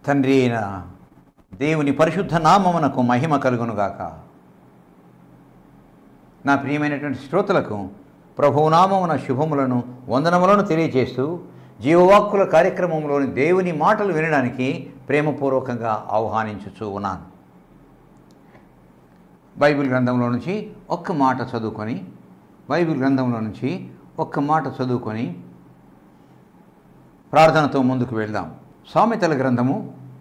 తండ్రి అయిన దేవుని పరిశుద్ధ నామమునకు మహిమ కలుగునుగాక నా ప్రియమైనటువంటి శ్రోతలకు ప్రభునామమున శుభములను వందనములను తెలియజేస్తూ జీవవాక్కుల కార్యక్రమంలోని దేవుని మాటలు వినడానికి ప్రేమపూర్వకంగా ఆహ్వానించుచూ ఉన్నాను బైబిల్ గ్రంథంలో నుంచి ఒక్క మాట చదువుకొని బైబిల్ గ్రంథంలో నుంచి ఒక్క మాట చదువుకొని ప్రార్థనతో ముందుకు వెళ్దాం సామెతల గ్రంథము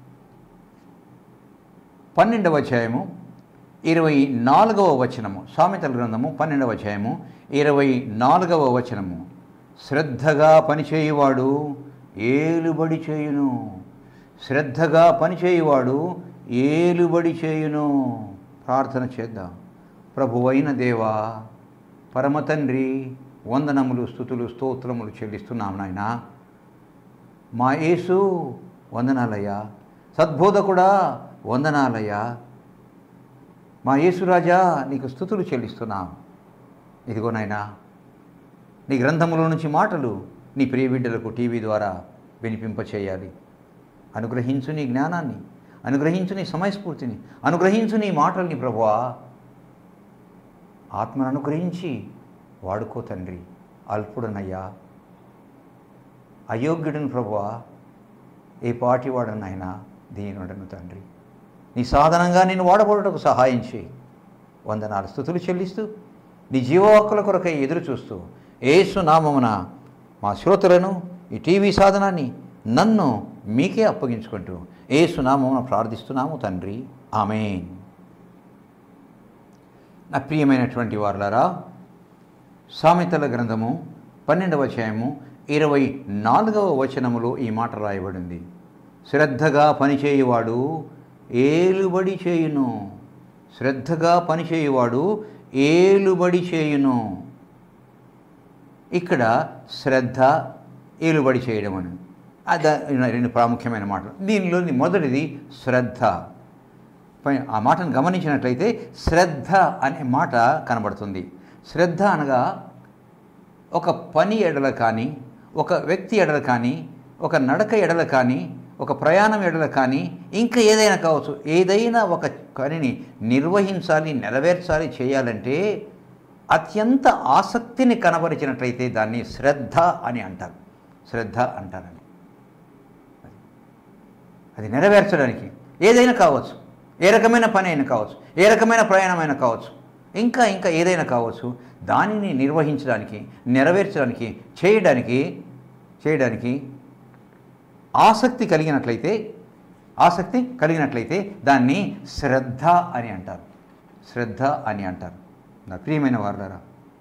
పన్నెండవ అధ్యాయము ఇరవై నాలుగవ వచనము సామెతల గ్రంథము పన్నెండవ అధ్యాయము ఇరవై నాలుగవ వచనము శ్రద్ధగా పనిచేయువాడు ఏలుబడి చేయును శ్రద్ధగా పనిచేయువాడు ఏలుబడి చేయును ప్రార్థన చేద్దాం ప్రభువైన దేవా పరమ తండ్రి వందనములు స్థుతులు స్తోత్రములు చెల్లిస్తున్నాం నాయనా మా యేసు వందనాలయ్యా సద్బోధకుడా వందనాలయ్యా మా యేసురాజా నీకు స్థుతులు చెల్లిస్తున్నాం ఇదిగో నాయనా నీ గ్రంథములో నుంచి మాటలు నీ ప్రియ బిడ్డలకు టీవీ ద్వారా వినిపింపచేయాలి అనుగ్రహించు నీ జ్ఞానాన్ని అనుగ్రహించు నీ సమయస్ఫూర్తిని అనుగ్రహించు నీ మాటల్ని ప్రభువా ఆత్మను అనుగ్రహించి వాడుకో తండ్రి అల్పుడనయ్యా అయోగ్యుడను ప్రభువా ఏ పాటి వాడనైనా దీనుడను తండ్రి నీ సాధనంగా నేను వాడబడుటకు సహాయం చేయి వందనాలు స్థుతులు చెల్లిస్తూ నీ జీవవాక్కుల కొరకై ఎదురు చూస్తూ ఏసు నామమున మా శ్రోతలను ఈ టీవీ సాధనాన్ని నన్ను మీకే అప్పగించుకుంటూ ఏసు నామమున ప్రార్థిస్తున్నాము తండ్రి ఆమెన్ నా ప్రియమైనటువంటి వారులారా సామెతల గ్రంథము పన్నెండవ అధ్యాయము ఇరవై నాలుగవ వచనములో ఈ మాట రాయబడింది శ్రద్ధగా పనిచేయువాడు ఏలుబడి చేయును శ్రద్ధగా పనిచేయువాడు ఏలుబడి చేయును ఇక్కడ శ్రద్ధ ఏలుబడి చేయడం అని అది రెండు ప్రాముఖ్యమైన మాటలు దీనిలోని మొదటిది శ్రద్ధ పై- ఆ మాటను గమనించినట్లయితే శ్రద్ధ అనే మాట కనబడుతుంది శ్రద్ధ అనగా ఒక పని ఎడల కానీ ఒక వ్యక్తి ఎడల కానీ ఒక నడక ఎడల కానీ ఒక ప్రయాణం ఎడల కానీ ఇంకా ఏదైనా కావచ్చు ఏదైనా ఒక పనిని నిర్వహించాలి నెరవేర్చాలి చేయాలంటే అత్యంత ఆసక్తిని కనబరిచినట్లయితే దాన్ని శ్రద్ధ అని అంటారు శ్రద్ధ అంటారని అది నెరవేర్చడానికి ఏదైనా కావచ్చు ఏ రకమైన పని అయినా కావచ్చు ఏ రకమైన ప్రయాణమైనా కావచ్చు ఇంకా ఇంకా ఏదైనా కావచ్చు దానిని నిర్వహించడానికి నెరవేర్చడానికి చేయడానికి చేయడానికి ఆసక్తి కలిగినట్లయితే ఆసక్తి కలిగినట్లయితే దాన్ని శ్రద్ధ అని అంటారు శ్రద్ధ అని అంటారు నా ప్రియమైన వారులారా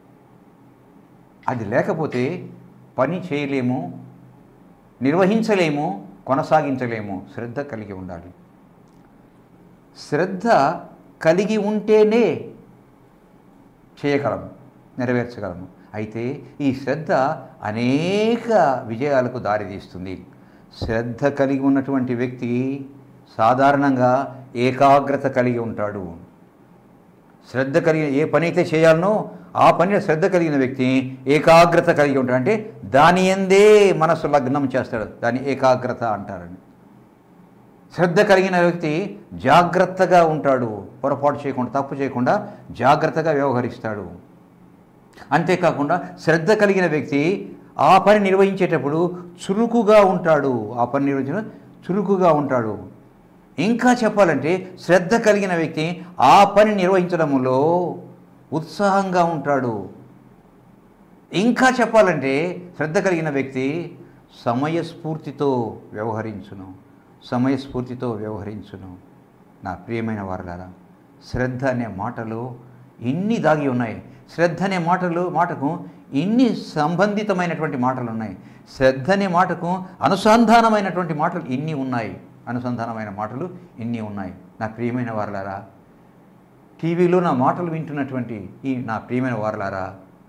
అది లేకపోతే పని చేయలేము నిర్వహించలేము కొనసాగించలేము శ్రద్ధ కలిగి ఉండాలి శ్రద్ధ కలిగి ఉంటేనే చేయగలము నెరవేర్చగలము అయితే ఈ శ్రద్ధ అనేక విజయాలకు దారితీస్తుంది శ్రద్ధ కలిగి ఉన్నటువంటి వ్యక్తి సాధారణంగా ఏకాగ్రత కలిగి ఉంటాడు శ్రద్ధ కలిగిన ఏ పని అయితే చేయాలనో ఆ పనిలో శ్రద్ధ కలిగిన వ్యక్తి ఏకాగ్రత కలిగి ఉంటాడు అంటే దాని ఎందే మనసు లగ్నం చేస్తాడు దాన్ని ఏకాగ్రత అంటారని శ్రద్ధ కలిగిన వ్యక్తి జాగ్రత్తగా ఉంటాడు పొరపాటు చేయకుండా తప్పు చేయకుండా జాగ్రత్తగా వ్యవహరిస్తాడు అంతేకాకుండా శ్రద్ధ కలిగిన వ్యక్తి ఆ పని నిర్వహించేటప్పుడు చురుకుగా ఉంటాడు ఆ పని నిర్వహించిన చురుకుగా ఉంటాడు ఇంకా చెప్పాలంటే శ్రద్ధ కలిగిన వ్యక్తి ఆ పని నిర్వహించడంలో ఉత్సాహంగా ఉంటాడు ఇంకా చెప్పాలంటే శ్రద్ధ కలిగిన వ్యక్తి సమయస్ఫూర్తితో వ్యవహరించును సమయస్ఫూర్తితో వ్యవహరించును నా ప్రియమైన వారలారా శ్రద్ధ అనే మాటలో ఇన్ని దాగి ఉన్నాయి శ్రద్ధ అనే మాటలు మాటకు ఇన్ని సంబంధితమైనటువంటి మాటలు ఉన్నాయి శ్రద్ధ అనే మాటకు అనుసంధానమైనటువంటి మాటలు ఇన్ని ఉన్నాయి అనుసంధానమైన మాటలు ఇన్ని ఉన్నాయి నా ప్రియమైన వారలారా టీవీలో నా మాటలు వింటున్నటువంటి ఈ నా ప్రియమైన వారలారా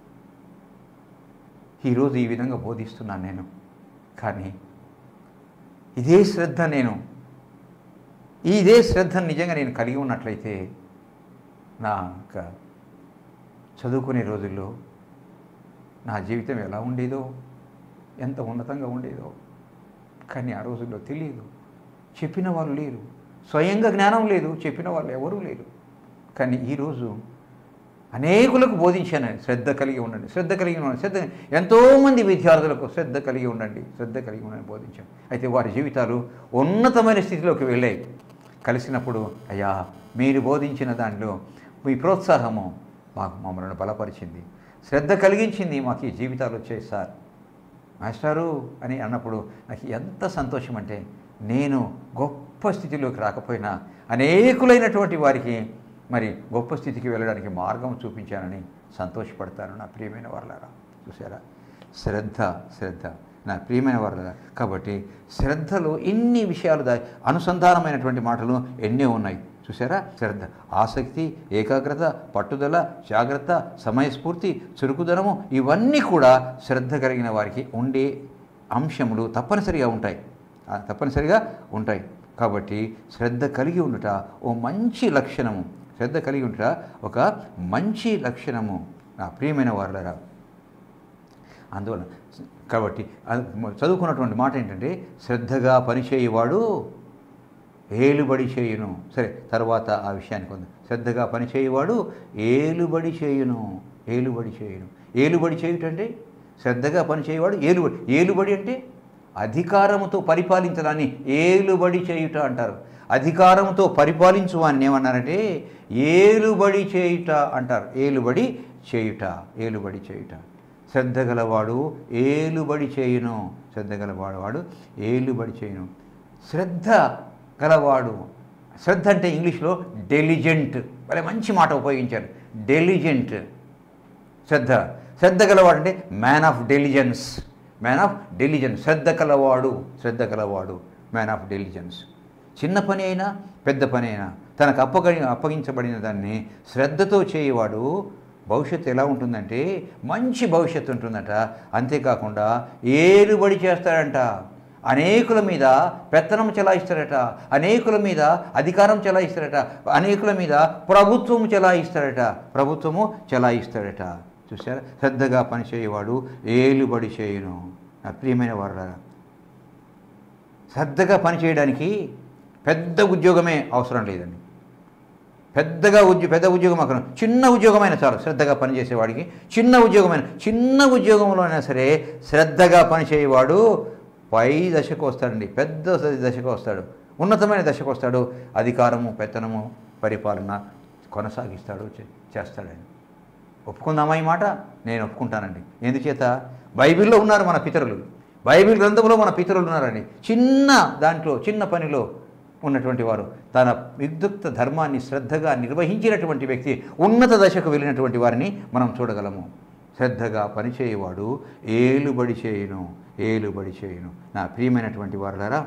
ఈరోజు ఈ విధంగా బోధిస్తున్నాను నేను కానీ ఇదే శ్రద్ధ నేను ఇదే శ్రద్ధ నిజంగా నేను కలిగి ఉన్నట్లయితే నా యొక్క చదువుకునే రోజుల్లో నా జీవితం ఎలా ఉండేదో ఎంత ఉన్నతంగా ఉండేదో కానీ ఆ రోజుల్లో తెలియదు చెప్పిన వాళ్ళు లేరు స్వయంగా జ్ఞానం లేదు చెప్పిన వాళ్ళు ఎవరూ లేరు కానీ ఈరోజు అనేకులకు బోధించాను శ్రద్ధ కలిగి ఉండండి శ్రద్ధ కలిగి ఉండండి శ్రద్ధ ఎంతోమంది విద్యార్థులకు శ్రద్ధ కలిగి ఉండండి శ్రద్ధ కలిగి ఉండండి బోధించాను అయితే వారి జీవితాలు ఉన్నతమైన స్థితిలోకి వెళ్ళాయి కలిసినప్పుడు అయ్యా మీరు బోధించిన దాంట్లో మీ ప్రోత్సాహము మాకు మమ్మల్ని బలపరిచింది శ్రద్ధ కలిగించింది మాకు ఈ జీవితాలు వచ్చాయి సార్ మాస్టారు అని అన్నప్పుడు నాకు ఎంత సంతోషం అంటే నేను గొప్ప స్థితిలోకి రాకపోయినా అనేకులైనటువంటి వారికి మరి గొప్ప స్థితికి వెళ్ళడానికి మార్గం చూపించానని సంతోషపడతాను నా ప్రియమైన వాళ్ళారా చూసారా శ్రద్ధ శ్రద్ధ నా ప్రియమైన వాళ్ళ కాబట్టి శ్రద్ధలో ఇన్ని విషయాలు దా అనుసంధానమైనటువంటి మాటలు ఎన్నో ఉన్నాయి చూసారా శ్రద్ధ ఆసక్తి ఏకాగ్రత పట్టుదల జాగ్రత్త సమయస్ఫూర్తి చురుకుదనము ఇవన్నీ కూడా శ్రద్ధ కలిగిన వారికి ఉండే అంశములు తప్పనిసరిగా ఉంటాయి ఆ, తప్పనిసరిగా ఉంటాయి కాబట్టి శ్రద్ధ కలిగి ఉండుట ఓ మంచి లక్షణము శ్రద్ధ కలిగి ఉండుట ఒక మంచి లక్షణము నా ప్రియమైన వారులరా అందువలన కాబట్టి అది చదువుకున్నటువంటి మాట ఏంటంటే శ్రద్ధగా పనిచేయవాడు ఏలుబడి చేయును సరే తర్వాత ఆ విషయానికి ఉంది శ్రద్ధగా పనిచేయవాడు ఏలుబడి చేయును ఏలుబడి చేయును ఏలుబడి చేయుటంటే శ్రద్ధగా పనిచేయవాడు ఏలుబడి ఏలుబడి అంటే అధికారముతో పరిపాలించడాన్ని ఏలుబడి చేయుట అంటారు అధికారముతో పరిపాలించు అని ఏమన్నారంటే ఏలుబడి చేయుట అంటారు ఏలుబడి చేయుట ఏలుబడి చేయుట శ్రద్ధ గలవాడు ఏలుబడి చేయును శ్రద్ధ గలవాడు వాడు ఏలుబడి చేయును శ్రద్ధ గలవాడు శ్రద్ధ అంటే ఇంగ్లీష్లో డెలిజెంట్ భలే మంచి మాట ఉపయోగించారు డెలిజెంట్ శ్రద్ధ శ్రద్ధ గలవాడు అంటే man of diligence man of diligence శ్రద్ధ కలవాడు శ్రద్ధ కలవాడు మ్యాన్ ఆఫ్ డెలిజెన్స్ చిన్న పని అయినా పెద్ద పని అయినా తనకు అప్పగ అప్పగించబడిన దాన్ని శ్రద్ధతో చేయవాడు భవిష్యత్తు ఎలా ఉంటుందంటే మంచి భవిష్యత్తు ఉంటుందట అంతేకాకుండా ఏలుబడి చేస్తాడంట అనేకుల మీద పెత్తనం చెలాయిస్తాడట అనేకుల మీద అధికారం చెలాయిస్తాడట అనేకుల మీద ప్రభుత్వం చెలాయిస్తాడట ప్రభుత్వము చెలాయిస్తాడట చూసారా శ్రద్ధగా పనిచేయవాడు ఏలుబడి చేయును నా ప్రియమైన వారు శ్రద్ధగా పనిచేయడానికి పెద్ద ఉద్యోగమే అవసరం లేదండి పెద్దగా ఉద్యో పెద్ద ఉద్యోగం అక్కడ చిన్న ఉద్యోగమైనా చాలు శ్రద్ధగా పనిచేసేవాడికి చిన్న ఉద్యోగమైన చిన్న ఉద్యోగంలో అయినా సరే శ్రద్ధగా పనిచేయవాడు పై దశకు వస్తాడండి పెద్ద దశకు వస్తాడు ఉన్నతమైన దశకు వస్తాడు అధికారము పెత్తనము పరిపాలన కొనసాగిస్తాడు చే- చేస్తాడండి ఒప్పుకుందామా ఈ మాట నేను ఒప్పుకుంటానండి ఎందుచేత బైబిల్లో ఉన్నారు మన పితరులు బైబిల్ గ్రంథంలో మన పితరులు ఉన్నారండి చిన్న దాంట్లో చిన్న పనిలో ఉన్నటువంటి వారు తన విద్యుక్త ధర్మాన్ని శ్రద్ధగా నిర్వహించినటువంటి వ్యక్తి ఉన్నత దశకు వెళ్ళినటువంటి వారిని మనం చూడగలము శ్రద్ధగా పనిచేయవాడు ఏలుబడి చేయును ఏలుబడి చేయును నా ప్రియమైనటువంటి వారులారా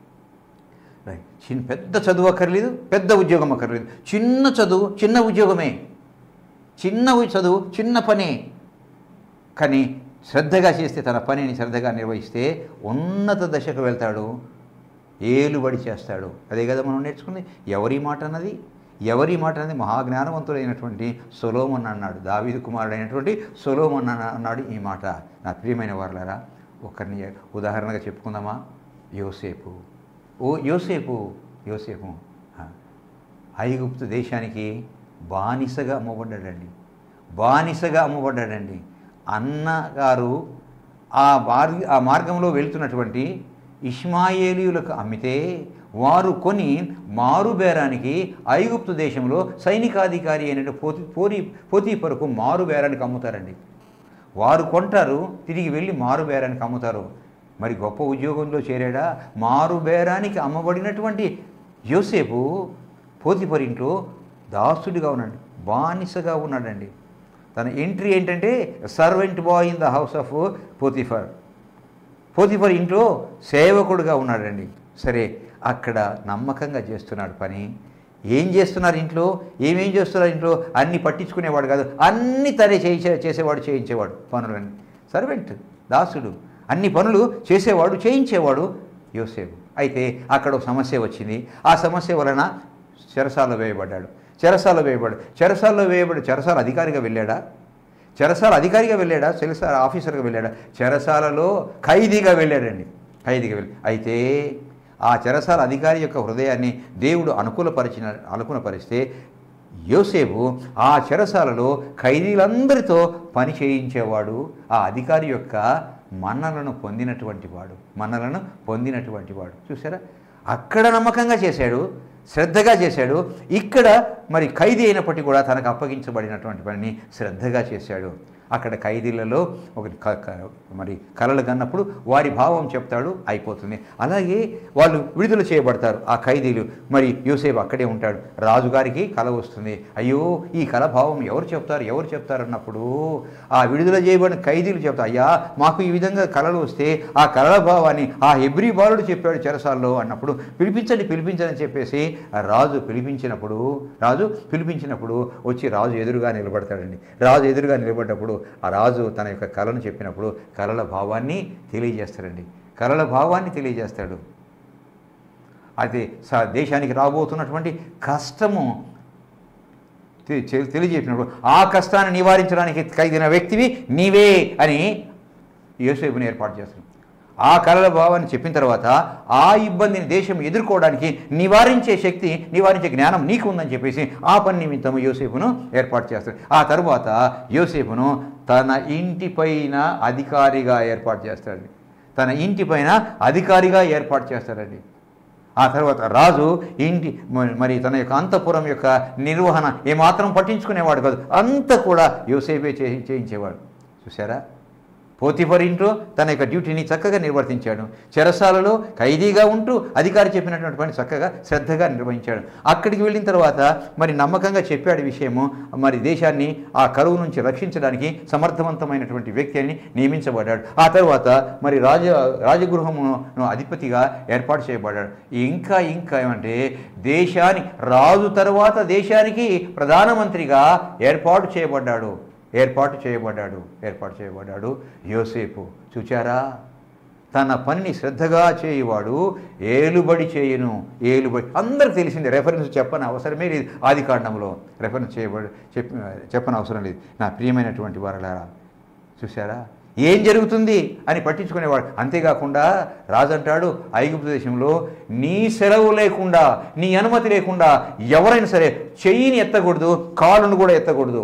రైట్ చిన్న పెద్ద చదువు అక్కర్లేదు పెద్ద ఉద్యోగం అక్కర్లేదు చిన్న చదువు చిన్న ఉద్యోగమే చిన్న ఉ- చదువు చిన్న పనే కానీ శ్రద్ధగా చేస్తే తన పనిని శ్రద్ధగా నిర్వహిస్తే ఉన్నత దశకు వెళ్తాడు ఏలుబడి చేస్తాడు అదే కదా మనం నేర్చుకుంది ఎవరి మాట అన్నది ఎవరి మాట అన్నది మహాజ్ఞానవంతుడైనటువంటి సొలోమన్ అన్నాడు దావీదు కుమారుడైనటువంటి సొలోమన్ అన్న- అన్నాడు ఈ మాట నా ప్రియమైన వారులారా ఒకరిని ఉదాహరణగా చెప్పుకుందామా యోసేపు ఓ యోసేపు యోసేపు ఆ, ఐగుప్తు దేశానికి బానిసగా అమ్మబడ్డాడండి బానిసగా అమ్మబడ్డాడండి అన్నగారు ఆ మార్గ ఆ మార్గంలో వెళ్తున్నటువంటి ఇష్మాయేలీయులకు అమ్మితే వారు కొని మారు బేరానికి ఐగుప్తు దేశంలో సైనికాధికారి అయిన పోతి పోరి పోతీపరకు మారు బేరానికి అమ్ముతారండి వారు కొంటారు తిరిగి వెళ్ళి మారు బేరానికి అమ్ముతారు మరి గొప్ప ఉద్యోగంలో చేరాడా మారు బేరానికి అమ్మబడినటువంటి యోసేపు పోతిపరింట్లో దాసుడిగా ఉన్నాడు బానిసగా ఉన్నాడండి తన ఎంట్రీ ఏంటంటే servant boy in the house of Potiphar Potiphar ఇంట్లో సేవకుడుగా ఉన్నాడండి సరే అక్కడ నమ్మకంగా చేస్తున్నాడు పని ఏం చేస్తున్నారు ఇంట్లో ఏమేం చేస్తున్నారు ఇంట్లో అన్ని పట్టించుకునేవాడు కాదు అన్ని తనే చేయించే చేసేవాడు చేయించేవాడు పనులన్నీ సర్వెంట్ దాసుడు అన్ని పనులు చేసేవాడు చేయించేవాడు యోసేపు అయితే అక్కడ ఒక సమస్య వచ్చింది ఆ సమస్య వలన చెరసాలలో వేయబడ్డాడు చెరసాలలో వేయబడ్డాడు చెరసాలలో వేయబడి చెరసాల అధికారిగా వెళ్ళాడా చెరసాల అధికారిగా వెళ్ళాడా చెరసాల ఆఫీసర్గా వెళ్ళాడా చెరసాలలో ఖైదీగా వెళ్ళాడండి ఖైదీగా వెళ్ళి అయితే ఆ చెరసాల అధికారి యొక్క హృదయాన్ని దేవుడు అనుకూలపరిచిన అనుకూలపరిస్తే యోసేపు ఆ చెరసాలలో ఖైదీలందరితో పని చేయించేవాడు ఆ అధికారి యొక్క మన్నలను పొందినటువంటి వాడు మన్నలను పొందినటువంటి వాడు చూసారా అక్కడ నమ్మకంగా చేశాడు శ్రద్ధగా చేశాడు ఇక్కడ మరి ఖైదీ అయినప్పటికీ కూడా తనకు అప్పగించబడినటువంటి పనిని శ్రద్ధగా చేశాడు అక్కడ ఖైదీలలో ఒక క- క- మరి కలలు కన్నప్పుడు వారి భావం చెప్తాడు అయిపోతుంది అలాగే వాళ్ళు విడుదల చేయబడతారు ఆ ఖైదీలు మరి యూసేపు అక్కడే ఉంటాడు రాజుగారికి కల వస్తుంది అయ్యో ఈ కల భావం ఎవరు చెప్తారు ఎవరు చెప్తారు అన్నప్పుడు ఆ విడుదల చేయబడిన ఖైదీలు చెప్తారు అయ్యా మాకు ఈ విధంగా కళలు వస్తే ఆ కళల భావాన్ని ఆ హెబ్రి బాలుడు చెప్పాడు చెరసాల్లో అన్నప్పుడు పిలిపించండి పిలిపించండి అని చెప్పేసి ఆ రాజు పిలిపించినప్పుడు రాజు పిలిపించినప్పుడు వచ్చి రాజు ఎదురుగా నిలబడతాడండి రాజు ఎదురుగా నిలబడ్డప్పుడు ఆ రాజు తన యొక్క కళను చెప్పినప్పుడు కళల భావాన్ని తెలియజేస్తాడండి కళల భావాన్ని తెలియజేస్తాడు అయితే స దేశానికి రాబోతున్నటువంటి కష్టము తె- చె- తెలియజేసినప్పుడు ఆ కష్టాన్ని నివారించడానికి ఖైదైన వ్యక్తివి నీవే అని యోసేపుని ఏర్పాటు చేస్తాడు ఆ కళల భావాన్ని చెప్పిన తర్వాత ఆ ఇబ్బందిని దేశం ఎదుర్కోవడానికి నివారించే శక్తి నివారించే జ్ఞానం నీకు ఉందని చెప్పేసి ఆ పని నిమిత్తం యోసేపును ఏర్పాటు చేస్తాడు ఆ తరువాత యోసేపును తన ఇంటిపైన అధికారిగా ఏర్పాటు చేస్తాడు తన ఇంటిపైన అధికారిగా ఏర్పాటు చేస్తాడండి ఆ తర్వాత రాజు ఇంటి మ- మరి తన యొక్క అంతఃపురం యొక్క నిర్వహణ ఏమాత్రం పట్టించుకునేవాడు కాదు అంతా కూడా యోసేపే చే చేయించేవాడు చూసారా పోతిఫర్ ఇంట్లో తన యొక్క డ్యూటీని చక్కగా నిర్వర్తించాడు చెరసాలలో ఖైదీగా ఉంటూ అధికారి చెప్పినటువంటి పని చక్కగా శ్రద్ధగా నిర్వహించాడు అక్కడికి వెళ్ళిన తర్వాత మరి నమ్మకంగా చెప్పాడు విషయము మరి దేశాన్ని ఆ కరువు నుంచి రక్షించడానికి సమర్థవంతమైనటువంటి వ్యక్తి అని నియమించబడ్డాడు ఆ తర్వాత మరి రాజ రాజగృహమును అధిపతిగా ఏర్పాటు చేయబడ్డాడు ఇంకా ఇంకా ఏమంటే దేశాన్ని రాజు తర్వాత దేశానికి ప్రధానమంత్రిగా ఏర్పాటు చేయబడ్డాడు ఏర్పాటు చేయబడ్డాడు ఏర్పాటు చేయబడ్డాడు యోసేపు చూచారా తన పనిని శ్రద్ధగా చేయువాడు ఏలుబడి చేయును ఏలుబడి అందరికి తెలిసింది రెఫరెన్స్ చెప్పని అవసరమే లేదు ఆది కాండంలో రెఫరెన్స్ చేయబడి చెప్ప చెప్పని అవసరం లేదు నా ప్రియమైనటువంటి వారలారా చూసారా ఏం జరుగుతుంది అని పట్టించుకునేవాడు అంతేకాకుండా రాజు అంటాడు ఐగుప్తు దేశంలో నీ సెలవు లేకుండా నీ అనుమతి లేకుండా ఎవరైనా సరే చెయ్యిని ఎత్తకూడదు కాళ్ళను కూడా ఎత్తకూడదు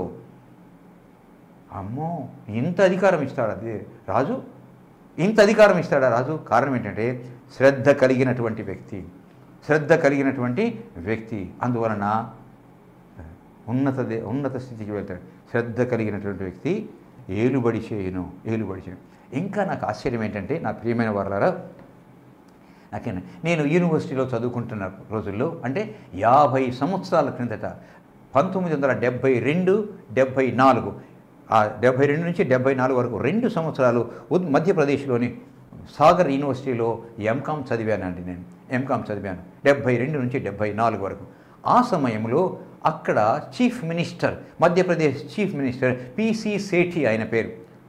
అమ్మో ఇంత అధికారం ఇస్తాడు అది రాజు ఇంత అధికారం ఇస్తాడా రాజు కారణం ఏంటంటే శ్రద్ధ కలిగినటువంటి వ్యక్తి శ్రద్ధ కలిగినటువంటి వ్యక్తి అందువలన ఉన్నత దే- ఉన్నత స్థితికి వెళ్తాడు శ్రద్ధ కలిగినటువంటి వ్యక్తి ఏలుబడి చేయను ఏలుబడి చేయను ఇంకా నాకు ఆశ్చర్యం ఏంటంటే నా ప్రియమైన వారులారా నాకేనా నేను యూనివర్సిటీలో చదువుకుంటున్న రోజుల్లో అంటే యాభై సంవత్సరాల క్రిందట పంతొమ్మిది వందల డెబ్భై రెండు డెబ్భై నాలుగు ఆ డెబ్భై రెండు నుంచి డెబ్భై నాలుగు వరకు రెండు సంవత్సరాలు ఉద్ మధ్యప్రదేశ్లోని సాగర్ యూనివర్సిటీలో ఎంకామ్ చదివానండి నేను ఎంకామ్ చదివాను డెబ్భై రెండు నుంచి డెబ్భై నాలుగు వరకు ఆ సమయంలో అక్కడ chief minister Madhya Pradesh chief minister P C ఆయన పేరు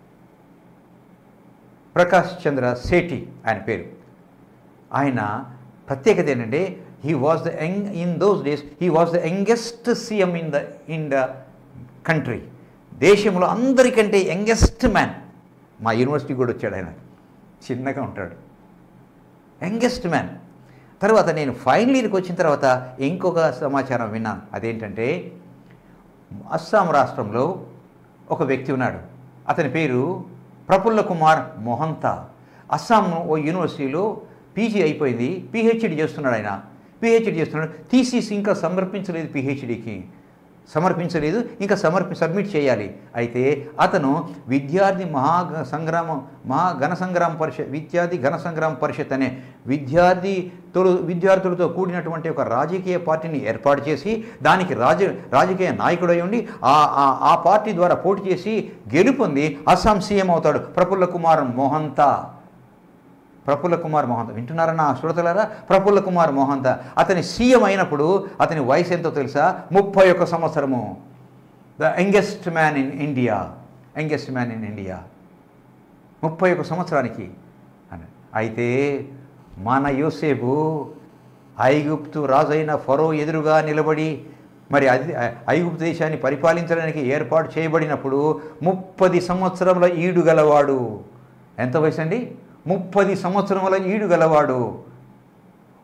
ప్రకాష్ చంద్ర సేఠి ఆయన పేరు ఆయన ప్రత్యేకత ఏంటంటే he was the young in those days he was the youngest CM in the in the country దేశంలో అందరికంటే యంగెస్ట్ మ్యాన్ మా యూనివర్సిటీ కూడా వచ్చాడు ఆయన చిన్నగా ఉంటాడు యంగెస్ట్ మ్యాన్ తర్వాత నేను ఫైనల్ ఇయర్కి వచ్చిన తర్వాత ఇంకొక సమాచారం విన్నాను అదేంటంటే అస్సాం రాష్ట్రంలో ఒక వ్యక్తి ఉన్నాడు అతని పేరు ప్రఫుల్ల కుమార్ మొహంతా అస్సాం ఓ యూనివర్సిటీలో పీజీ అయిపోయింది పిహెచ్డి చేస్తున్నాడు ఆయన పిహెచ్డి చేస్తున్నాడు థీసిస్ ఇంకా సమర్పించలేదు పిహెచ్డికి సమర్పించలేదు ఇంకా సమర్పి సబ్మిట్ చేయాలి అయితే అతను విద్యార్థి మహా సంగ్రామం మహా ఘన సంగ్రామ పరిషత్ విద్యార్థి ఘన సంగ్రామ పరిషత్ అనే విద్యార్థి తొలు విద్యార్థులతో కూడినటువంటి ఒక రాజకీయ పార్టీని ఏర్పాటు చేసి దానికి రాజ రాజకీయ నాయకుడై ఉండి ఆ ఆ- ఆ పార్టీ ద్వారా పోటీ చేసి గెలుపొంది అస్సాం సీఎం అవుతాడు ప్రఫుల్ల కుమార్ మోహంతా ప్రఫుల్ల కుమార్ మోహంత వింటున్నారన్న శ్రోతలారా ప్రఫుల్ల కుమార్ మోహంత అతని సీఎం అయినప్పుడు అతని వయసు ఎంతో తెలుసా ముప్పై ఒక్క సంవత్సరము the youngest man in India youngest man in India ముప్పై ఒక్క సంవత్సరానికి అని అయితే మన యోసేపు ఐగుప్తు రాజైన ఫరో ఎదురుగా నిలబడి మరి అది ఐగుప్తు దేశాన్ని పరిపాలించడానికి ఏర్పాటు చేయబడినప్పుడు ముప్పది సంవత్సరముల ఈడు గలవాడు ఎంత వయసు అండి ముప్పది సంవత్సరముల ఈడు గలవాడు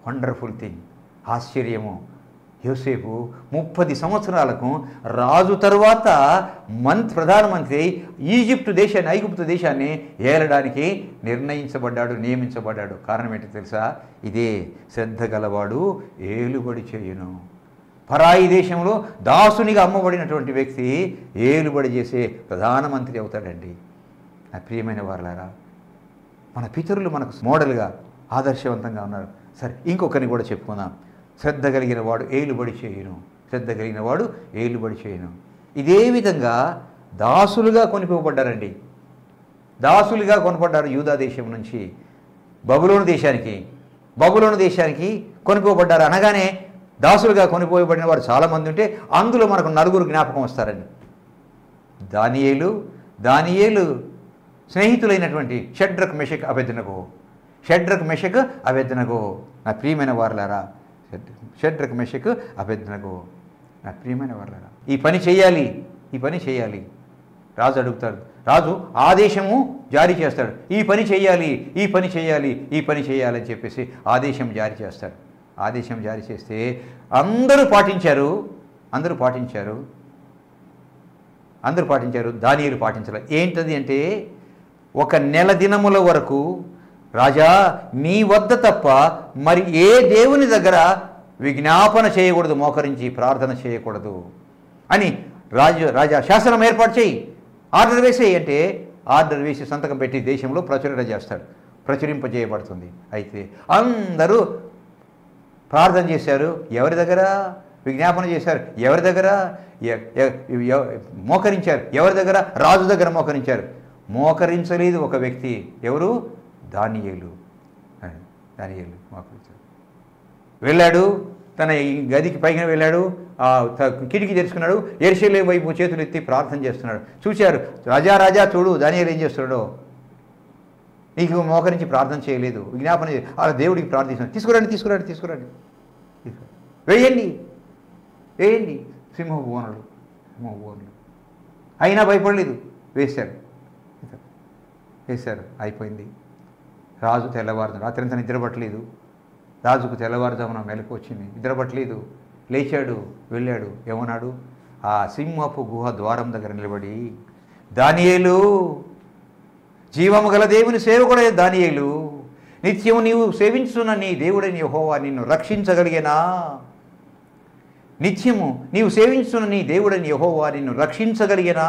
వండర్ఫుల్ థింగ్ ఆశ్చర్యము యోసేపు ముప్పది సంవత్సరాలకు రాజు తరువాత మంత్ ప్రధానమంత్రి అయి ఈజిప్టు దేశాన్ని ఐగుప్తు దేశాన్ని ఏలడానికి నిర్ణయించబడ్డాడు నియమించబడ్డాడు కారణం ఏంటో తెలుసా ఇదే శ్రద్ధ గలవాడు ఏలుబడి చేయును పరాయి దేశంలో దాసునిగా అమ్మబడినటువంటి వ్యక్తి ఏలుబడి చేసే ప్రధానమంత్రి అవుతాడండి నా ప్రియమైన వారులారా మన పితరులు మనకు మోడల్గా ఆదర్శవంతంగా ఉన్నారు సరే ఇంకొకరిని కూడా చెప్పుకుందాం శ్రద్ధ కలిగిన వాడు ఏలుబడి చేయును శ్రద్ధ కలిగిన వాడు ఏలుబడి చేయును ఇదే విధంగా దాసులుగా కొనిపోబడ్డారండి దాసులుగా కొనపడ్డారు యూదా దేశం నుంచి బబులోను దేశానికి బబులోను దేశానికి కొనుక్కోబడ్డారు అనగానే దాసులుగా కొనిపోయబడిన వారు చాలామంది ఉంటే అందులో మనకు నలుగురు జ్ఞాపకం వస్తారండి దానియేలు దానియేలు స్నేహితులైనటువంటి షడ్రక్ మెషక్ అభెదనగో షడ్రక్ మెషక్ అభెదనగో నా ప్రియమైన వారులారా షడ్రక్ మెషక్ అభెదనగో నా ప్రియమైన వారులారా ఈ పని చేయాలి ఈ పని చేయాలి రాజు అడుగుతాడు రాజు ఆదేశము జారీ చేస్తాడు ఈ పని చేయాలి ఈ పని చేయాలి ఈ పని చేయాలి అని చెప్పేసి ఆదేశం జారీ చేస్తాడు ఆదేశం జారీ చేస్తే అందరూ పాటించారు అందరూ పాటించారు అందరూ పాటించారు దానియులు పాటించలేదు ఏంటది అంటే ఒక నెల దినముల వరకు రాజా నీ వద్ద తప్ప మరి ఏ దేవుని దగ్గర విజ్ఞాపన చేయకూడదు మోకరించి ప్రార్థన చేయకూడదు అని రాజు రాజా శాసనం ఏర్పాటు చేయి ఆర్డర్ వేసేయి అంటే ఆర్డర్ వేసి సంతకం పెట్టి దేశంలో ప్రచురణ చేస్తాడు ప్రచురింపజేయబడుతుంది అయితే అందరూ ప్రార్థన చేశారు ఎవరి దగ్గర విజ్ఞాపన చేశారు ఎవరి దగ్గర ఎ- ఎ- ఎ- మోకరించారు ఎవరి దగ్గర రాజు దగ్గర మోకరించారు మోకరించలేదు ఒక వ్యక్తి ఎవరు దానియేలు దానియేలు మోకరించారు వెళ్ళాడు తన ఈ గదికి పైన వెళ్ళాడు ఆ త- కిటికీ తెరుచుకున్నాడు ఎరిశలే వైపు చేతులు ఎత్తి ప్రార్థన చేస్తున్నాడు చూశారు రాజా రాజా చూడు దానియేలు ఏం చేస్తున్నాడో నీకు మోకరించి ప్రార్థన చేయలేదు విజ్ఞాపన చేయ- ఆ దేవుడికి ప్రార్థిస్తున్నాడు తీసుకురండి తీసుకురండి తీసుకురండి తీసుకురండి. వేయండి వేయండి సింహ బోనలు సింహ బోనలు అయినా భయపడలేదు వేశారు వేశారు అయిపోయింది రాజు తెల్లవారు రాత్రంతా నిద్రపట్టలేదు రాజుకు తెల్లవారుజామున మెలకు వచ్చింది నిద్రపట్టలేదు లేచాడు వెళ్ళాడు ఏమన్నాడు ఆ సింహపు గుహ ద్వారం దగ్గర నిలబడి దానియేలు జీవము గల దేవుని సేవకుడే దానియేలు నిత్యము నీవు సేవించున్న నీ దేవుడైన యెహోవా నిన్ను రక్షించగలిగేనా నిత్యము నీవు సేవించున్న నీ దేవుడైన యెహోవా నిన్ను రక్షించగలిగేనా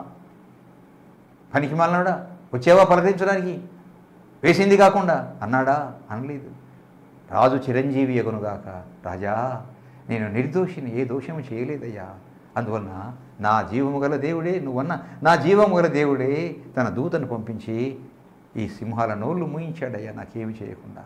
పనికి మాలనాడా వచ్చేవా పలకరించడానికి వేసింది కాకుండా అన్నాడా అనలేదు రాజు చిరంజీవి ఎగునుగాక రాజా నేను నిర్దోషిని ఏ దోషము చేయలేదయ్యా అందువలన నా జీవము గల దేవుడే నువ్వన్న నా జీవము గల దేవుడే తన దూతను పంపించి ఈ సింహాల నోళ్ళు మూయించాడయ్యా నాకేమి చేయకుండా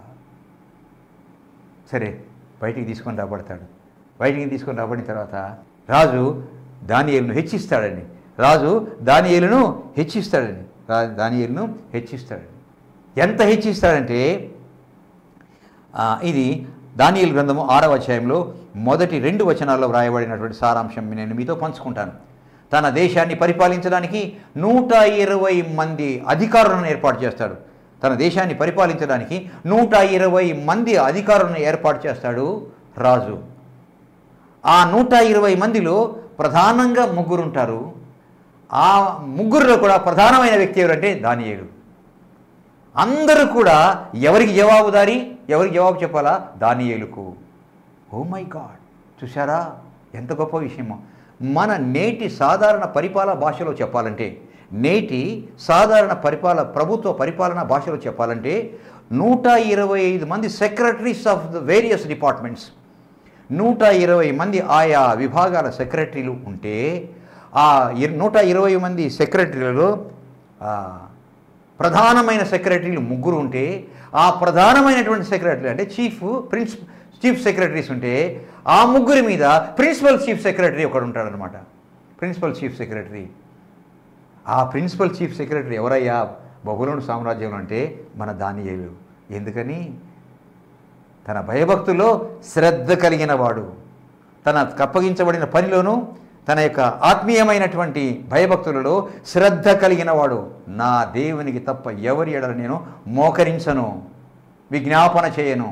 సరే బయటికి తీసుకొని రాబడతాడు బయటికి తీసుకొని రాబడిన తర్వాత రాజు దానియేలును హెచ్చిస్తాడని రాజు దానియేలును హెచ్చిస్తాడని రా దానియేలును హెచ్చిస్తాడని ఎంత హెచ్చిస్తాడంటే ఆ, ఇది దానియేలు గ్రంథము ఆరవ అధ్యాయంలో మొదటి రెండు వచనాల్లో వ్రాయబడినటువంటి సారాంశం నేను మీతో పంచుకుంటాను తన దేశాన్ని పరిపాలించడానికి నూట ఇరవై మంది అధికారులను ఏర్పాటు చేస్తాడు తన దేశాన్ని పరిపాలించడానికి నూట ఇరవై మంది అధికారులను ఏర్పాటు చేస్తాడు రాజు ఆ నూట ఇరవై మందిలో ప్రధానంగా ముగ్గురు ఉంటారు ఆ ముగ్గురులో కూడా ప్రధానమైన వ్యక్తి ఎవరంటే దానియేలు అందరూ కూడా ఎవరికి జవాబుదారి ఎవరికి జవాబు చెప్పాలా దానియేలుకు ఓ మై గాడ్ చూసారా ఎంత గొప్ప విషయమో మన నేటి సాధారణ పరిపాలన భాషలో చెప్పాలంటే నేటి సాధారణ పరిపాలన ప్రభుత్వ పరిపాలన భాషలో చెప్పాలంటే నూట ఇరవై ఐదు మంది secretaries of the various departments నూట ఇరవై మంది ఆయా విభాగాల సెక్రటరీలు ఉంటే ఆ ఇర్- నూట ఇరవై మంది సెక్రటరీలలో ఆ, ప్రధానమైన సెక్రటరీలు ముగ్గురు ఉంటే ఆ ప్రధానమైనటువంటి సెక్రటరీ అంటే చీఫ్ ప్రిన్స్ చీఫ్ సెక్రటరీస్ ఉంటే ఆ ముగ్గురి మీద ప్రిన్సిపల్ చీఫ్ సెక్రటరీ ఒకడు ఉంటాడనమాట ప్రిన్సిపల్ చీఫ్ సెక్రటరీ ఆ ప్రిన్సిపల్ చీఫ్ సెక్రటరీ ఎవరయ్యా బబులోను సామ్రాజ్యంలో అంటే మన దానియేలు ఎందుకని తన భయభక్తుల్లో శ్రద్ధ కలిగిన వాడు తన కప్పగించబడిన పనిలోనూ తన యొక్క ఆత్మీయమైనటువంటి భయభక్తులలో శ్రద్ధ కలిగిన వాడు నా దేవునికి తప్ప ఎవరి ఎడల నేను మోకరించను విజ్ఞాపన చేయను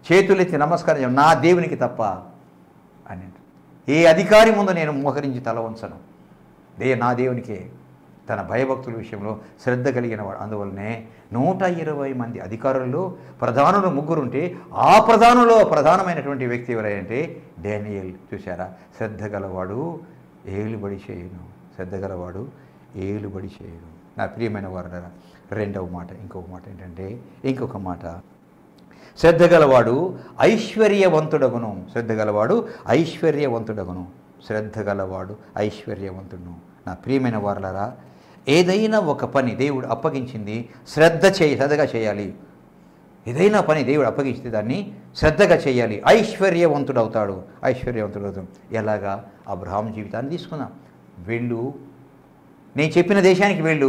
చేతులెత్తి నమస్కారం చేయను నా దేవునికి తప్ప అని అంటాడు. ఏ అధికారి ముందు నేను మోకరించి తల వంచను దే నా దేవునికే తన భయభక్తుల విషయంలో శ్రద్ధ కలిగిన వాడు అందువల్లనే నూట ఇరవై మంది అధికారుల్లో ప్రధానులు ముగ్గురుంటే ఆ ప్రధానులో ప్రధానమైనటువంటి వ్యక్తి ఎవరంటే డానియల్ చూశారా శ్రద్ధ గలవాడు ఏలుబడి చేయను శ్రద్ధ గలవాడు ఏలుబడి చేయను నా ప్రియమైన వారు రెండవ మాట ఇంకొక మాట ఏంటంటే ఇంకొక మాట శ్రద్ధ గలవాడు ఐశ్వర్యవంతుడగును శ్రద్ధ గలవాడు ఐశ్వర్యవంతుడగును శ్రద్ధ గలవాడు ఐశ్వర్యవంతుడును నా ప్రియమైన వారలరా ఏదైనా ఒక పని దేవుడు అప్పగించింది శ్రద్ధ చేయి శ్రద్ధగా చేయాలి ఏదైనా పని దేవుడు అప్పగిస్తే దాన్ని శ్రద్ధగా చేయాలి ఐశ్వర్యవంతుడు అవుతాడు ఐశ్వర్యవంతుడు అవుతాడు ఎలాగా అబ్రహాం జీవితాన్ని తీసుకుందాం వెళ్ళు నేను చెప్పిన దేశానికి వెళ్ళు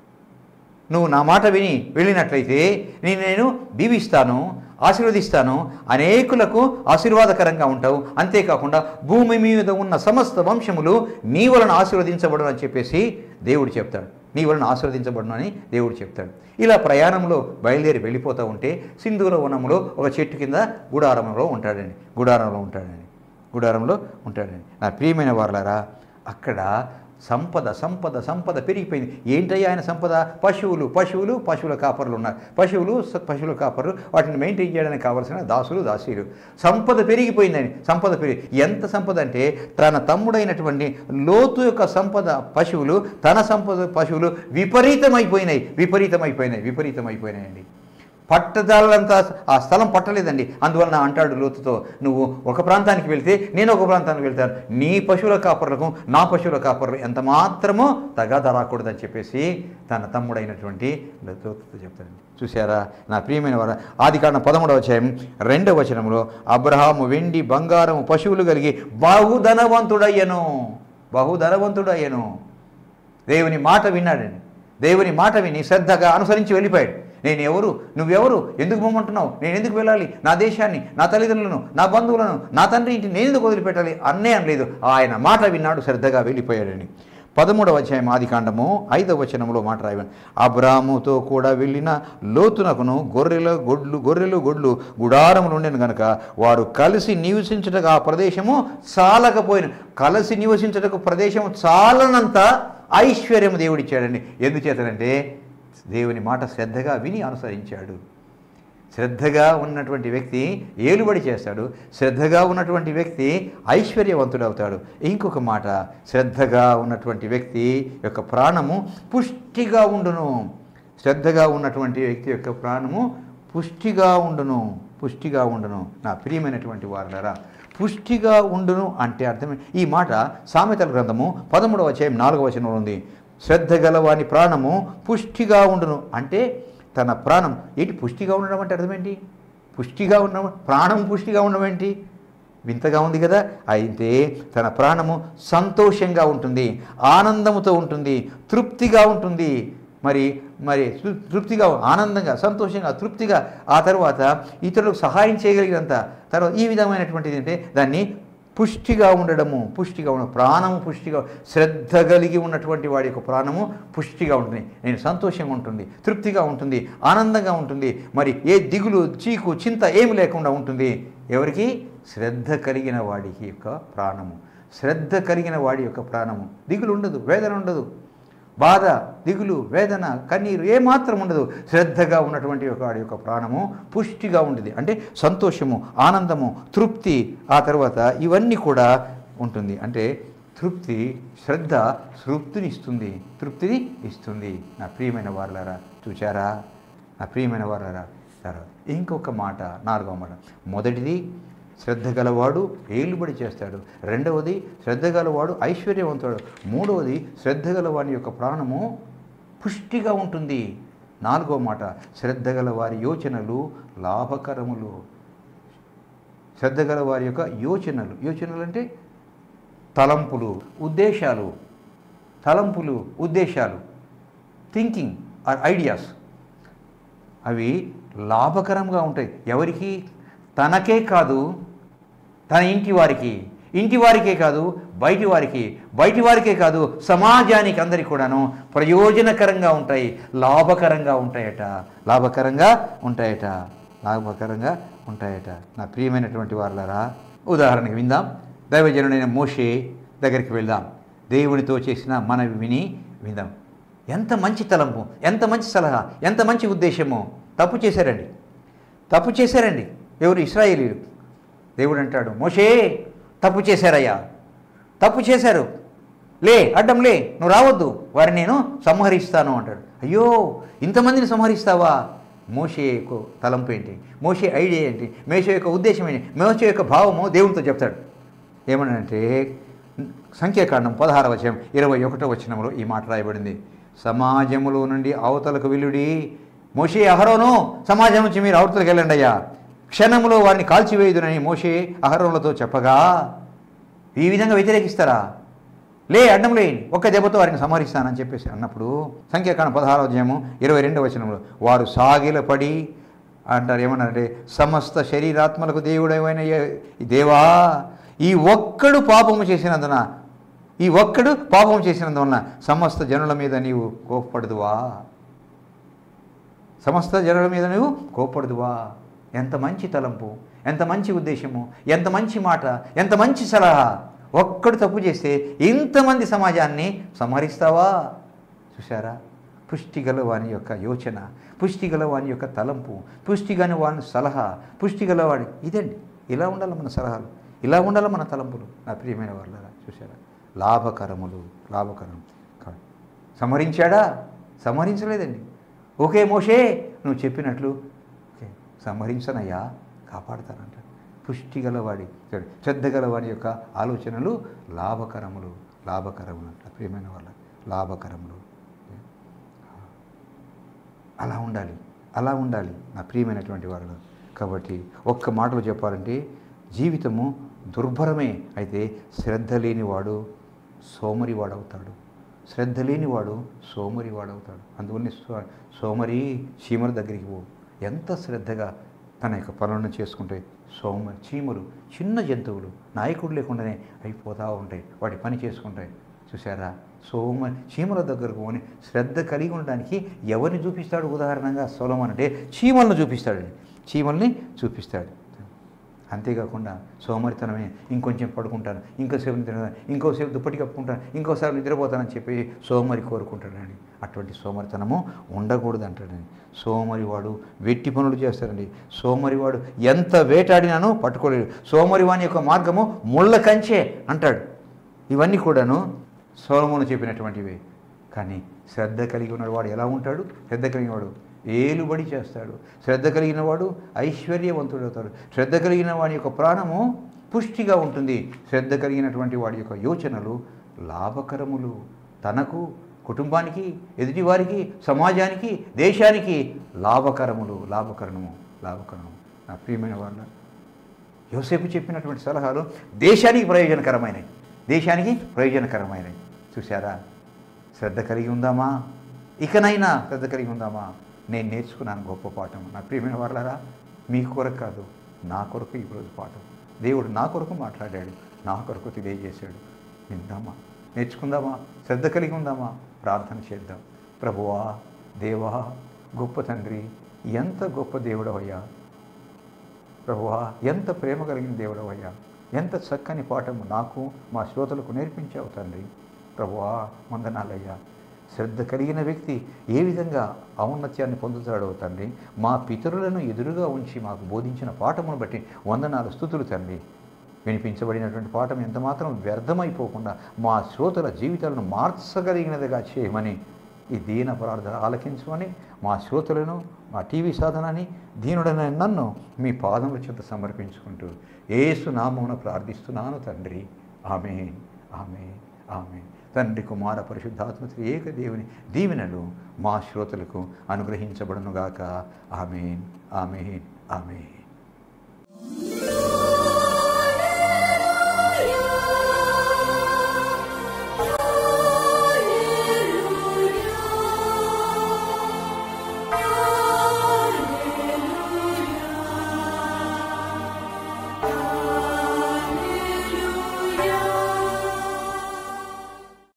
నువ్వు నా మాట విని వెళ్ళినట్లయితే నేను నేను దీవిస్తాను ఆశీర్వదిస్తాను అనేకులకు ఆశీర్వాదకరంగా ఉంటావు అంతేకాకుండా భూమి మీద ఉన్న సమస్త వంశములు నీ వలన ఆశీర్వదించబడును అని చెప్పేసి దేవుడు చెప్తాడు నీ వలన ఆశీర్వదించబడును అని దేవుడు చెప్తాడు ఇలా ప్రయాణంలో బయలుదేరి వెళ్ళిపోతూ ఉంటే సింధూర వనంలో ఒక చెట్టు కింద గుడారంలో ఉంటాడండి గుడారంలో ఉంటాడండి గుడారంలో ఉంటాడండి నా ప్రియమైన వారలారా అక్కడ సంపద సంపద సంపద పెరిగిపోయింది ఏంటయ్యా ఆయన సంపద పశువులు పశువులు పశువుల కాపర్లు ఉన్నారు పశువులు స- పశువుల కాపర్లు వాటిని మెయింటైన్ చేయడానికి కావాల్సిన దాసులు దాసీలు సంపద పెరిగిపోయిందని సంపద పెరిగి ఎంత సంపద అంటే తన తమ్ముడైనటువంటి లోతు యొక్క సంపద పశువులు తన సంపద పశువులు విపరీతమైపోయినాయి విపరీతమైపోయినాయి విపరీతమైపోయినాయండి పట్టదాలంతా ఆ స్థలం పట్టలేదండి అందువలన అంటాడు లోతుతో నువ్వు ఒక ప్రాంతానికి వెళ్తే నేను ఒక ప్రాంతానికి వెళ్తాను నీ పశువుల కాపర్లకు నా పశువుల కాపర్లు ఎంత మాత్రమో తగాదా రాకూడదని చెప్పేసి తన తమ్ముడైనటువంటి లోతుతో చెప్తాడు చూసారా నా ప్రియమైన వారు ఆది కారణం పదమూడవ అధ్యాయం రెండవ వచనంలో అబ్రహాము వెండి బంగారము పశువులు కలిగి బహుధనవంతుడయ్యను బహుధనవంతుడయ్యను దేవుని మాట విన్నాడండి దేవుని మాట విని శ్రద్ధగా అనుసరించి వెళ్ళిపోయాడు నేను ఎవరు నువ్వెవరు ఎందుకు పొమ్మంటున్నావు నేను ఎందుకు వెళ్ళాలి నా దేశాన్ని నా తల్లిదండ్రులను నా బంధువులను నా తండ్రి ఇంటిని నేను ఎందుకు వదిలిపెట్టాలి అన్నే అనలేదు ఆయన మాట విన్నాడు శ్రద్ధగా వెళ్ళిపోయాడని పదమూడవ అధ్యాయం ఆది కాండము ఐదవ వచనంలో మాట రాయను అబ్రాముతో కూడా వెళ్ళిన లోతునకును గొర్రెల గొడ్లు గొర్రెలు గొడ్లు గుడారములు ఉండేను గనుక వారు కలిసి నివసించుటకు ఆ ప్రదేశము చాలకపోయిన కలిసి నివసించుటకు ప్రదేశం చాలనంత ఐశ్వర్యము దేవుడిచ్చాడండి ఎందుచేతనంటే దేవుని మాట శ్రద్ధగా విని అనుసరించాడు శ్రద్ధగా ఉన్నటువంటి వ్యక్తి ఏలుబడి చేస్తాడు శ్రద్ధగా ఉన్నటువంటి వ్యక్తి ఐశ్వర్యవంతుడు అవుతాడు ఇంకొక మాట శ్రద్ధగా ఉన్నటువంటి వ్యక్తి యొక్క ప్రాణము పుష్టిగా ఉండును శ్రద్ధగా ఉన్నటువంటి వ్యక్తి యొక్క ప్రాణము పుష్టిగా ఉండును పుష్టిగా ఉండును నా ప్రియమైనటువంటి వారులరా పుష్టిగా ఉండును అంటే అర్థమే ఈ మాట సామెతల గ్రంథము పదమూడవ అధ్యాయం నాలుగవ వచనంలో ఉంది శ్రద్ధ గలవాని ప్రాణము పుష్టిగా ఉండును అంటే తన ప్రాణం ఏంటి పుష్టిగా ఉండడం అంటే అర్థం ఏంటి పుష్టిగా ఉండడం ప్రాణం పుష్టిగా ఉండడం ఏంటి వింతగా ఉంది కదా అయితే తన ప్రాణము సంతోషంగా ఉంటుంది ఆనందముతో ఉంటుంది తృప్తిగా ఉంటుంది మరి మరి తృ- తృప్తిగా ఆనందంగా సంతోషంగా తృప్తిగా ఆ తర్వాత ఇతరులకు సహాయం చేయగలిగినంత తర్వాత ఈ విధమైనటువంటిది అంటే దాన్ని పుష్టిగా ఉండడము పుష్టిగా ఉన్న ప్రాణము పుష్టిగా శ్రద్ధ కలిగి ఉన్నటువంటి వాడి యొక్క ప్రాణము పుష్టిగా ఉంటుంది నేను సంతోషంగా ఉంటుంది తృప్తిగా ఉంటుంది ఆనందంగా ఉంటుంది మరి ఏ దిగులు చీకు చింత ఏమి లేకుండా ఉంటుంది ఎవరికి శ్రద్ధ కలిగిన వాడికి యొక్క ప్రాణము శ్రద్ధ కలిగిన వాడి యొక్క ప్రాణము దిగులు ఉండదు వేదన ఉండదు బాధ దిగులు వేదన కన్నీరు ఏమాత్రం ఉండదు శ్రద్ధగా ఉన్నటువంటి ఒక వాడి యొక్క ప్రాణము పుష్టిగా ఉంటుంది అంటే సంతోషము ఆనందము తృప్తి ఆ తర్వాత ఇవన్నీ కూడా ఉంటుంది అంటే తృప్తి శ్రద్ధ తృప్తిని ఇస్తుంది తృప్తిని ఇస్తుంది నా ప్రియమైన వారులారా చూచారా నా ప్రియమైన వారులారా తర్వాత ఇంకొక మాట నాలుగవ మాట మొదటిది శ్రద్ధ గలవాడు ఏలుబడి చేస్తాడు రెండవది శ్రద్ధ గలవాడు ఐశ్వర్యవంతుడు మూడవది శ్రద్ధ గలవాని యొక్క ప్రాణము పుష్టిగా ఉంటుంది నాలుగవ మాట శ్రద్ధ గల వారి యోచనలు లాభకరములు శ్రద్ధ గల వారి యొక్క యోచనలు యోచనలు అంటే తలంపులు ఉద్దేశాలు తలంపులు ఉద్దేశాలు థింకింగ్ ఆర్ ఐడియాస్ అవి లాభకరంగా ఉంటాయి ఎవరికి తనకే కాదు తన ఇంటి వారికి ఇంటి వారికే కాదు బయటి వారికి బయటి వారికే కాదు సమాజానికి అందరికి కూడాను ప్రయోజనకరంగా ఉంటాయి లాభకరంగా ఉంటాయట లాభకరంగా ఉంటాయట లాభకరంగా ఉంటాయట నా ప్రియమైనటువంటి వాళ్ళరా ఉదాహరణకి విందాం దైవజనుడైన మోషే దగ్గరికి వెళ్దాం దేవునితో చేసిన మనవి విని విందాం ఎంత మంచి తలంపు ఎంత మంచి సలహా ఎంత మంచి ఉద్దేశమో తప్పు చేశారండి తప్పు చేశారండి ఎవరు ఇస్రాయేలీలు దేవుడు అంటాడు మోషే తప్పు చేశారయ్యా తప్పు చేశారు లే అడ్డం లే నువ్వు రావద్దు వారిని నేను సంహరిస్తాను అంటాడు అయ్యో ఇంతమందిని సంహరిస్తావా మోషే యొక్క తలంపు ఏంటి మోషే ఐడియా ఏంటి మోషే యొక్క ఉద్దేశం ఏంటి మోషే యొక్క భావము దేవునితో చెప్తాడు ఏమనంటే సంఖ్యాకాండం పదహార వచనం ఇరవై ఒకటో వచనంలో ఈ మాట రాయబడింది సమాజములో నుండి అవతలకు వెల్లుడి మోషే అహరోను సమాజం నుంచి మీరు అవతలకు వెళ్ళండి అయ్యా క్షణములో వారిని కాల్చివేయుదునని మోషే అహరోనులతో చెప్పగా ఈ విధంగా వ్యతిరేకిస్తారా లే అడ్డం లే ఒక్క దెబ్బతో వారిని సంహరిస్తానని చెప్పేసి అన్నప్పుడు సంఖ్యాకాండం పదహారవ అధ్యాయము ఇరవై రెండవ వచనంలో వారు సాగిలపడి అంటారు ఏమన్నారంటే సమస్త శరీరాత్మలకు దేవుడైన ఏ- దేవా ఈ ఒక్కడు పాపము చేసినందున ఈ ఒక్కడు పాపం చేసినందువలన సమస్త జనుల మీద నీవు కోప్పడదువా సమస్త జనుల మీద నువ్వు కోప్పడదువా ఎంత మంచి తలంపు ఎంత మంచి ఉద్దేశము ఎంత మంచి మాట ఎంత మంచి సలహా ఒక్కడు తప్పు చేస్తే ఇంతమంది సమాజాన్ని సంహరిస్తావా చూసారా పుష్టి గల వాని యొక్క యోచన పుష్టి గల వాని యొక్క తలంపు పుష్టి గల వాని సలహా పుష్టి గల వాడి ఇదండి ఇలా ఉండాలి మన సలహాలు ఇలా ఉండాలి మన తలంపులు నా ప్రియమైన వాళ్ళరా చూసారా లాభకరములు లాభకరం కాదు సంహరించాడా సంహరించలేదండి ఓకే మోషే నువ్వు చెప్పినట్లు ఓకే సంహరించనయ్యా కాపాడుతానంట పుష్టి గలవాడి చూడు, శ్రద్ధ గలవాడి యొక్క ఆలోచనలు లాభకరములు లాభకరములు అంట ప్రియమైన వాళ్ళ లాభకరములు అలా ఉండాలి అలా ఉండాలి నా ప్రియమైనటువంటి వాళ్ళు కాబట్టి ఒక్క మాటలో చెప్పాలంటే జీవితము దుర్భరమే అయితే శ్రద్ధ లేనివాడు సోమరివాడవుతాడు శ్రద్ధ లేనివాడు సోమరివాడవుతాడు అందువల్ల సో- సోమరి చీమల దగ్గరికి పో ఎంత శ్రద్ధగా తన యొక్క పనులను చేసుకుంటే సోమ చీమలు చిన్న జంతువులు నాయకుడు లేకుండానే అయిపోతూ ఉంటాయి వాటి పని చేసుకుంటాయి చూసారా సోమ చీమల దగ్గరకు పోని శ్రద్ధ కలిగి ఉండడానికి ఎవరిని చూపిస్తాడు ఉదాహరణగా సొలమన్ అంటే చీమలను చూపిస్తాడు చీమల్ని చూపిస్తాడు అంతేకాకుండా సోమరితనమే ఇంకొంచెం పడుకుంటాను ఇంకోసేపు నిద్ర ఇంకోసేపు దుప్పటి కప్పుకుంటాను ఇంకోసారి నిద్రపోతానని చెప్పి సోమరి కోరుకుంటాడండి అటువంటి సోమరితనము ఉండకూడదు అంటాడండి సోమరివాడు వెట్టి పనులు చేస్తాడండి సోమరివాడు ఎంత వేటాడినానో పట్టుకోలేడు సోమరివాని యొక్క మార్గము ముళ్ళ కంచే అంటాడు ఇవన్నీ కూడాను సోలమును చెప్పినటువంటివే కానీ శ్రద్ధ కలిగి ఉన్నవాడు ఎలా ఉంటాడు శ్రద్ధ కలిగిన వాడు ఏలుబడి చేస్తాడు శ్రద్ధ కలిగిన వాడు ఐశ్వర్యవంతుడు అవుతాడు శ్రద్ధ కలిగిన వాడి యొక్క ప్రాణము పుష్టిగా ఉంటుంది శ్రద్ధ కలిగినటువంటి వాడి యొక్క యోచనలు లాభకరములు తనకు కుటుంబానికి ఎదుటివారికి సమాజానికి దేశానికి లాభకరములు లాభకరణము లాభకరణము నా ప్రియమైన వాళ్ళ యోసేపు చెప్పినటువంటి సలహాలు దేశానికి ప్రయోజనకరమైనవి దేశానికి ప్రయోజనకరమైనవి చూసారా శ్రద్ధ కలిగి ఉందామా ఇకనైనా శ్రద్ధ కలిగి ఉందామా నేను నేర్చుకున్నాను గొప్ప పాఠం నా ప్రియమైన వాళ్ళరా మీ కొరకు కాదు నా కొరకు ఈరోజు పాఠం దేవుడు నా కొరకు మాట్లాడాడు నా కొరకు తెలియజేశాడు విందామా నేర్చుకుందామా శ్రద్ధ కలిగి ఉందామా ప్రార్థన చేద్దాం ప్రభువా దేవా గొప్ప తండ్రి ఎంత గొప్ప దేవుడవయ్యా ప్రభువా ఎంత ప్రేమ కలిగిన దేవుడవయ్యా ఎంత చక్కని పాఠము నాకు మా శ్రోతలకు నేర్పించావు తండ్రి ప్రభువా వందనాలయ్యా శ్రద్ధ కలిగిన వ్యక్తి ఏ విధంగా ఔన్నత్యాన్ని పొందుతాడో తండ్రి మా పితరులను ఎదురుగా ఉంచి మాకు బోధించిన పాఠమును బట్టి వందనాలు స్థుతులు తండ్రి వినిపించబడినటువంటి పాఠం ఎంతమాత్రం వ్యర్థమైపోకుండా మా శ్రోతల జీవితాలను మార్చగలిగినదిగా చేయమని ఈ దీన ప్రార్థన ఆలకించమని మా శ్రోతలను మా టీవీ సాధనాన్ని దీనుడైన నన్ను మీ పాదముల చెంత సమర్పించుకుంటూ ఏసు నామమున ప్రార్థిస్తున్నాను తండ్రి ఆమె ఆమె ఆమె తండ్రి కుమార పరిశుద్ధాత్మ శ్రీ ఏక దేవుని దీవెనలు మా శ్రోతలకు అనుగ్రహించబడునుగాక ఆమెన్ ఆమెన్ ఆమెన్